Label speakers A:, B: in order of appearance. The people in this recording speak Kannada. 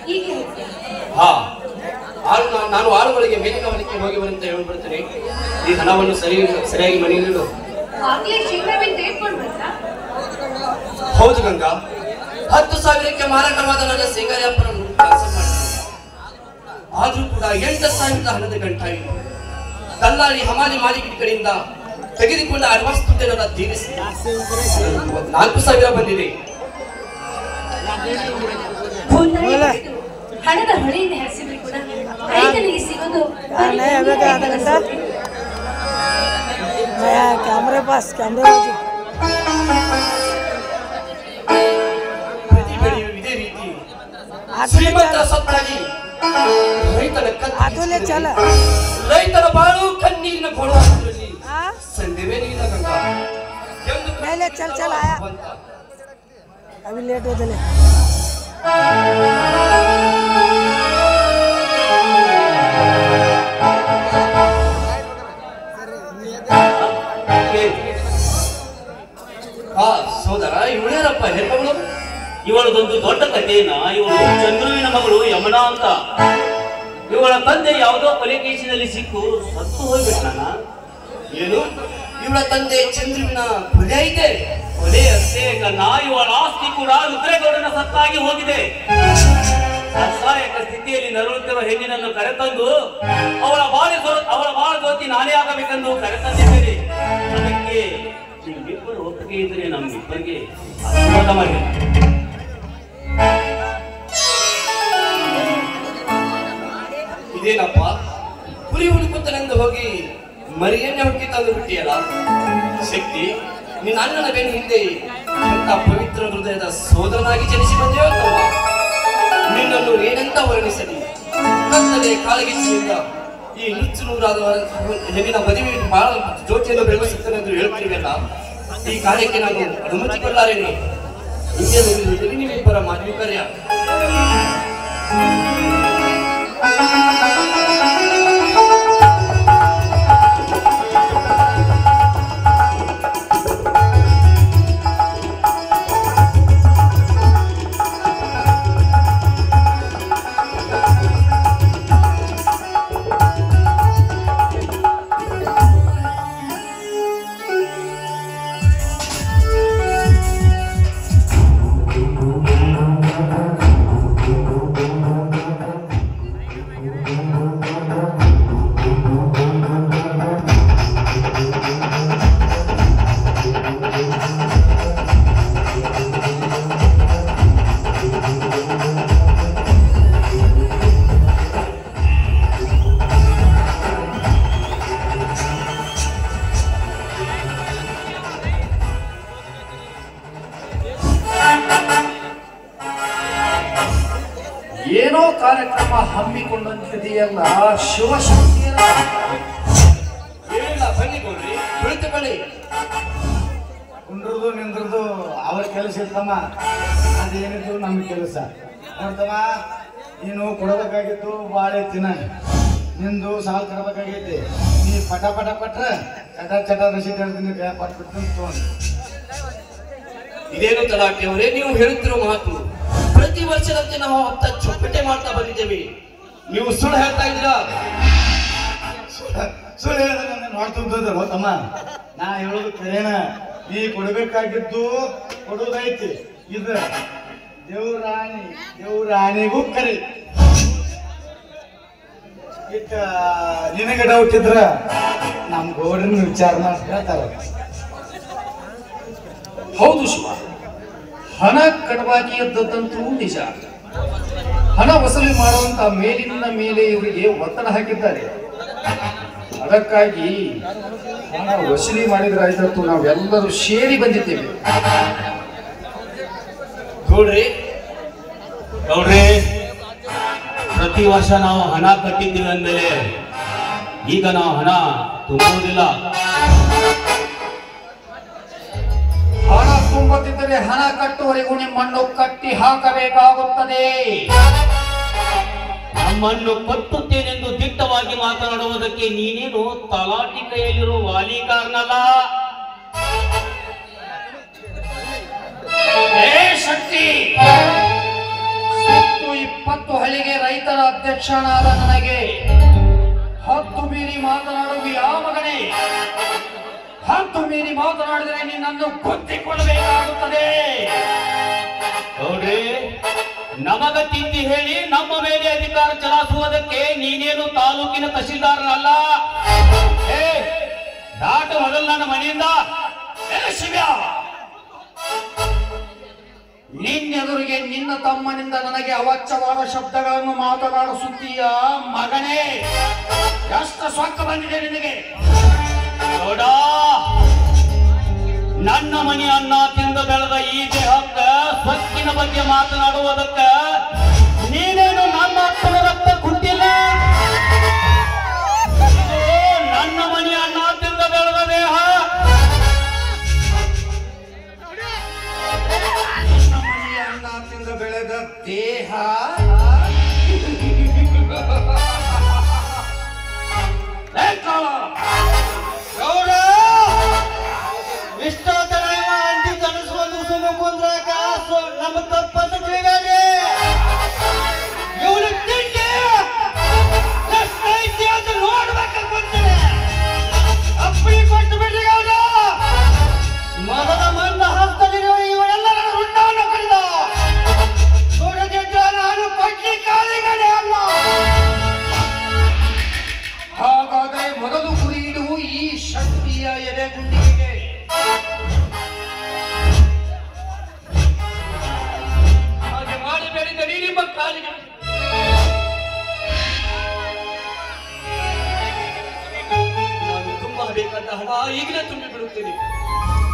A: ಹೀಗೆ ಹೇಳ್ತೀಯ
B: ಹಾ ಆಳು ನಾ- ನಾನು ಆಳುಗಳಿಗೆ ಮೇಲ್ಗವನಕ್ಕೆ ಹೋಗಿ ಬರಂತ ಹೇಳ್ಬಿಡ್ತೇನೆ ಈ ಹಣವನ್ನು ಸರಿ ಸರಿಯಾಗಿ ಮನೆಯಲ್ಲಿಡು
A: ಆಗ್ಲೇ ಶೀಘ್ರವೇ ತೆಗೆದುಕೊಂಡು ಬಂದ್ರಾ
B: ಹೌದು ಗಂಗಾ ಹತ್ತು ಸಾವಿರಕ್ಕೆ ಮಾರಾಟವಾದ ನನ್ನ ಸಿಂಗಾರಪ್ಪನನ್ನು ಕೆಲಸ ಮಾಡಿದೆ ಆದ್ರೂ ಕೂಡ ಎಂಟು ಸಾವಿರದ ಹಣದ ಗಂಟಾಯಿತು ದಲ್ಲಾಳಿ ಹಮಾಲಿ ಮಾಲೀಕರ ಕಡೆಯಿಂದ ತೆಗೆದುಕೊಂಡ ಅಡ್ವಾನ್ಸ್ ದುಡ್ಡನ್ನೆಲ್ಲ ತೀರಿಸಿ ನಾಲ್ಕು ಸಾವಿರ ಬಂದಿದೆ
A: ಒಂದನೇ ಬಿಟ್ಟು ಹಣದ ಹೊಳೆಯಿಂದ ಹರಿಸಿದ್ರು ಕೂಡ ರೈತನಿಗೆ ಸಿಗೋದು ಬರೀ
C: नहीं अबे
A: ಕಣ್ಣೀರೇ
C: का आधा घंटा
A: ಕೆಲಸ.
C: मैं कैमरे पास कैमरे बाजू
B: ಪ್ರತಿ ಬೆಳೆಯು ಇದೇ ರೀತಿ
C: ಆಟೋಲೆ
B: ಶ್ರೀಮಂತರ ಸತ್ತಾಗಿ ರೈತನ ಕತ್ತು
C: ಆಟೋಲೆ ಚಲ
B: ರೈತರ ಬಾಳು ಕಣ್ಣೀರಿನ ಕೊಳು ಹಾಕುವುದರಲ್ಲಿ
C: हाँ
B: ಸಂದೇವೇನಿಲ್ಲ ಗಂಗಾ ಎಂದು
C: ಮೇಲೆ ಚಲ್ ಚಲ್ ಆಯಾ.
B: ಬಂತ.
C: अभी लेट हो चले
B: ಆ ಸೋದರ ಇವಳ್ಯಾರಪ್ಪ ಹೆಣ್ಣವಳು
D: ಇವಳದೊಂದು ದೊಡ್ಡ ಕಥೆಯನ್ನ ಇವಳು ಚಂದ್ರುವಿನ ಮಗಳು ಯಮುನಾ ಅಂತ ಇವಳ ತಂದೆ ಯಾವುದೋ ಕೊಲೆ ಕೇಸಿನಲ್ಲಿ ಸಿಕ್ಕು ಸತ್ತು ಹೋಗ್ಬಿಟ್ಟಾನ
B: ಏನು ಇವಳ ತಂದೆ ಚಂದ್ರುವಿನ ಕೊಲೆ ಐತೆ
D: ಕೊಲೆ ಅಷ್ಟೇ ಕನ್ನ ಇವಳ ಆಸ್ತಿ ಕೂಡ ರುದ್ರೇಗೌಡನ ಸತ್ತಾಗಿ ಹೋಗಿದೆ ಅಸಹಾಯಕ ಸ್ಥಿತಿಯಲ್ಲಿ ನರಳುತ್ತಿರುವ ಹೆಣ್ಣಿನನ್ನು ಕರೆತಂದು ಅವಳ ಬಾಳ ಅವಳ ಬಾಳ ಜ್ಯೋತಿ ನಾನೇ ಆಗಬೇಕೆಂದು ಕರೆತಂದಿದ್ದೇನೆ ಅದಕ್ಕೆ ನಿಮ್ಮಿಬ್ಬರು ಒಪ್ಪಿಗೆ ಇದ್ರೆ ನಮ್ಮಿಬ್ಬರಿಗೆ ಆಶೀರ್ವಾದ ಮಾಡಿ
B: ಇದೇನಪ್ಪ ಕುರಿ ಹುಡುಕುತ್ತನೆಂದು ಹೋಗಿ ಮರಿಯನ್ನೇ ಹುಡುಕಿ ತಂದು ಬಿಟ್ಟಿಯಲ್ಲ ಶಕ್ತಿ ನಿನ್ನ ಅಣ್ಣನ ಬೆನ್ನ ಹಿಂದೆ ಎಂತ ಪವಿತ್ರ ಹೃದಯದ ಸೋದರನಾಗಿ ಜನಿಸಿ ಬಂದೆಯೋ ತಮ್ಮ ನಿನ್ನನ್ನು ಏನಂತ ವರ್ಣಿಸಲಿ ಕತ್ತಲೆ ಕಾಳಗಿಚ್ಚಿನಿಂದ ಈ ನುಚ್ಚು ನೂರಾದ ಹೆಣ್ಣಿನ ಮದುವೆ ಬಹಳ ಜ್ಯೋತಿಯನ್ನು ಬೆಳೆಸುತ್ತೇನೆ ಎಂದು ಹೇಳ್ತೀವಲ್ಲ ಈ ಕಾರ್ಯಕ್ಕೆ ನಾನು ಅನುಮತಿ ಕೊಡಲಾರೇನೆ ಹಿಂದೆ ನುಡಿದು ನಿಮ್ಮಿಬ್ಬರ ಮದುವೆ ಕಾರ್ಯ
E: ಏನೋ ಕಾರ್ಯಕ್ರಮ ಹಮ್ಮಿಕೊಂಡಂತಿದೆಯಲ್ಲ ಶಿವಶಕ್ತಿಯರ
B: ಏನಿಲ್ಲ ಬನ್ನಿ ಗೌಡ್ರಿ ಕುಳಿತುಕೊಳ್ಳಿ
F: ಕುಂಡ್ರದು ನಿಂದ್ರದು ಅವ್ರ ಕೆಲಸ ಇರ್ತಮ್ಮ ಅದೇನಿದ್ರು ನಮ್ಮ ಕೆಲಸ ನೋಡ್ತಮ್ಮ ನೀನು ಕೊಡಬೇಕಾಗಿತ್ತು ಬಾಳೆ ತಿನ್ನ ನಿಂದು ಸಾಲ ತರಬೇಕಾಗೈತಿ ನೀ ಪಟ ಪಟ ಕೊಟ್ರೆ ಚಟ ಚಟ ರಸೀದ್ ಹೇಳ್ತೀನಿ ಕೈ ಕೊಟ್ಬಿಟ್ಟು ತೊಗೊಂಡು
B: ಇದೇನು ತಲಾಟೆ ಅವರೇ ನೀವು ಹೇಳುತ್ತಿರೋ ಮಾತು ಪ್ರತಿ ವರ್ಷದಂತೆ ನಾವು ಹತ್ತ ಚೊಪ್ಪಟೆ ಮಾಡ್ತಾ ಬಂದಿದ್ದೇವೆ ನೀವು ಸುಳ್ಳು ಹೇಳ್ತಾ ಇದ್ದೀರಾ
F: ಸುಳ್ಳು ಹೇಳಿದ್ರೆ ನನ್ನ ನೋಡ್ತಿದ್ದಲ್ಲ ತಮ್ಮ ನಾ ಹೇಳೋದು ಕರೇನ ನೀ ಕೊಡಬೇಕಾಗಿದ್ದು ಕೊಡೋದೈತಿ ಇದು ದೇವ್ರಾಣಿ ದೇವ್ರಾಣಿಗೂ ಕರಿ ಇಟ್ಟ ನಿನಗೆ ಡೌಟ್ ಇದ್ರ ನಮ್ ಗೌಡ್ರನ್ನ ವಿಚಾರ ಮಾಡಿ ಹೇಳ್ತಾರ
E: ಹೌದು ಶಿವ ಹಣ ಕಡವಾಗಿ ಎದ್ದದ್ದಂತೂ ನಿಜ ಹಣ ವಸೂಲಿ ಮಾಡುವಂತ ಮೇಲಿನ ಮೇಲೆ ಇವರಿಗೆ ಒತ್ತಡ ಹಾಕಿದ್ದಾರೆ ಅದಕ್ಕಾಗಿ ಹಣ ವಸೂಲಿ ಮಾಡಿದ್ರಾಯ್ತು ನಾವೆಲ್ಲರೂ ಸೇರಿ ಬಂದಿದ್ದೇವೆ
B: ಗೌಡ್ರಿ
D: ನೋಡ್ರಿ ಪ್ರತಿ ವರ್ಷ ನಾವು ಹಣ ಕಟ್ಟಿದ್ದೀವಿ ಅಂದಮೇಲೆ ಈಗ ನಾವು ಹಣ ತುಂಬುವುದಿಲ್ಲ
E: ಹಣ ತುಂಬದಿದ್ದರೆ ಹಣ ಕಟ್ಟುವರೆಗೂ ನಿಮ್ಮನ್ನು ಕಟ್ಟಿ ಹಾಕಬೇಕಾಗುತ್ತದೆ
D: ನಮ್ಮನ್ನು ಕಟ್ಟುತ್ತೇನೆಂದು ದಿಟ್ಟವಾಗಿ ಮಾತನಾಡುವುದಕ್ಕೆ ನೀನೇನು ತಲಾಟಿ ಕೈಯಲ್ಲಿರೋ ವಾಲಿ ಕಾರಣಲ್ಲ
E: ಏ ಶಕ್ತಿ ಸತ್ತು ಇಪ್ಪತ್ತು ಹಳ್ಳಿಗೆ ರೈತರ ಅಧ್ಯಕ್ಷನಾದ ನನಗೆ ಹತ್ತು ಮೀರಿ ಮಾತನಾಡುವ ಯಾವ ಮಗನೇ ಹತ್ತು ಮೀರಿ ಮಾತನಾಡಿದರೆ ನಿನ್ನನ್ನು ಗೊತ್ತಿಕೊಳ್ಳಬೇಕಾಗುತ್ತದೆ
D: ನೋಡ್ರಿ ನಮಗ ತಿಂಡಿ ಹೇಳಿ ನಮ್ಮ ಮೇಲೆ ಅಧಿಕಾರ ಚಲಾಯಿಸುವುದಕ್ಕೆ ನೀನೇನು ತಾಲೂಕಿನ ತಹಶೀಲ್ದಾರನಲ್ಲ ಏ ದಾಟು ಮೊದಲು ನನ್ನ ಮನೆಯಿಂದ ಏ, ಶಿವ್ಯ
E: ನಿನ್ನೆದುರಿಗೆ ನಿನ್ನ ತಮ್ಮನಿಂದ ನನಗೆ ಅವಾಚ್ಯವಾದ ಶಬ್ದಗಳನ್ನು ಮಾತನಾಡಿಸುತ್ತೀಯ ಮಗನೇ ಎಷ್ಟು ಸೊಕ್ಕ ಬಂದಿದೆ ನಿನಗೆ
D: ನೋಡ ನನ್ನ ಮನೆ ಅನ್ನ ತಿಂದು ಬೆಳೆದ ಈ ದೇಹಕ್ಕ ಸ್ವಚ್ಛಿನ ಬಗ್ಗೆ ಮಾತನಾಡುವುದಕ್ಕ ನೀನೇನು ನನ್ನ ಅಪ್ಪನ ರಕ್ತ ಕುಟ್ಟಿಲ್ಲ ಇದು ನನ್ನ ಮನೆ ಅನ್ನ ತಿಂದು ಬೆಳೆದ ದೇಹ
E: ನಿನ್ನ ಮನೆಯ ಅನ್ನ ತಿಂದು ಬೆಳೆದ ದೇಹ ಏ ಕಾಳ, ಗೌಡ, ಇಷ್ಟೊತ್ತರ ಇವ ಅಂಟಿ ಕನಸ್ಕೊಂಡು ಸುಮ್ಮ ಕುಂದ್ರಾಕ ಸ್ವ- ನಮ್ಮ ತಪ್ಪಂತ ತಿಳಿದಾರೆ ಇವನು ತಿಂಡಿ ಎಷ್ಟೈತಿ ಅಂತ ನೋಡ್ಬೇಕಂತ ಬಂದಿದೆ ಅಪ್ಪಿ ಕೊಟ್ಟು ಬಿಡಿ ಗೌಡ ಮರದ ಮಂದ ಹಸ್ತದಿರುವ ಇವರೆಲ್ಲರ ರುಂಡವನ್ನು ಕಡಿದ ಸುಡದಿದ್ದ ನಾನು ಪಟ್ಟಿ ಕಾಲಿಗಡೆ ಅಲ್ಲ ಹಾಗಾದರೆ ಮೊದಲು ಗುರಿ ಇಡುವು ಈ ಶಕ್ತಿಯ ಎದೆಗುಂಡಿಗೆ
B: ಹಾಗೆ ಮಾಡಬೇಡಿದರೆ ನಿಮ್ಮ ಕಾಲಿಗೆ ನಾನು ತುಂಬಾ ಬೇಕಾದ ಹಣ ಈಗಲೇ ತುಂಬಿ ಬಿಡುತ್ತೇನೆ